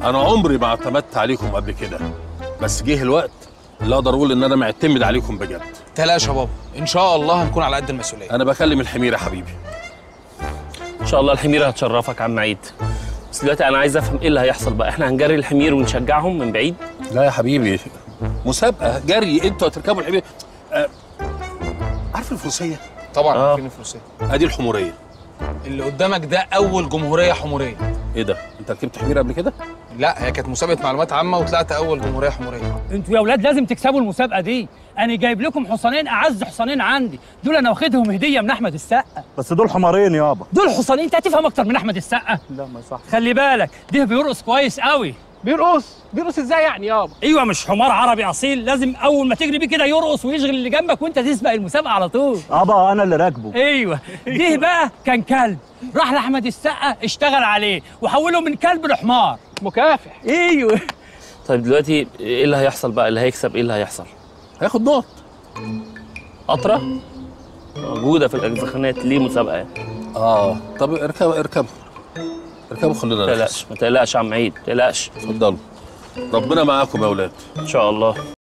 انا عمري ما اعتمدت عليكم قبل كده بس جه الوقت اللي اقدر اقول ان انا معتمد عليكم بجد تلاش يا بابا ان شاء الله هنكون على قد المسؤوليه انا بكلم الحمير يا حبيبي ان شاء الله الحميره هتشرفك يا عم عيد بس دلوقتي انا عايز افهم ايه اللي هيحصل بقى احنا هنجري الحمير ونشجعهم من بعيد لا يا حبيبي مسابقه جري انتوا هتركبوا الحمير آه، عارف الفروسيه طبعا آه. عارفين الفروسيه ادي الحموريه اللي قدامك ده اول جمهوريه حموريه ايه ده انت ركبت حمير قبل كده لا هي كانت مسابقه معلومات عامه وطلعت اول جمهوريه حموريه انتوا يا اولاد لازم تكسبوا المسابقه دي انا جايب لكم حصانين اعز حصانين عندي دول انا واخدهم هديه من احمد السقا بس دول حمارين يابا دول حصانين انت هتفهم اكتر من احمد السقا لا ما صح خلي بالك ده بيرقص كويس قوي بيرقص بيرقص ازاي يعني يابا ايوه مش حمار عربي اصيل لازم اول ما تجري بيه كده يرقص ويشغل اللي جنبك وانت تسبق المسابقه على طول ابا انا اللي راكبه ايوه ده بقى كان كلب راح لاحمد السقا اشتغل عليه وحوله من كلب لحمار مكافح ايوه طيب دلوقتي ايه اللي هيحصل بقى اللي هيكسب ايه اللي هيحصل هياخد نقط قطره موجوده في الاجزخانات ليه مسابقه يعني اه طب اركبوا اركبوا اركبوا خلينا ما نركز تقلقش ما تقلقش يا عم عيد ما تقلقش اتفضلوا ربنا معاكم يا اولاد ان شاء الله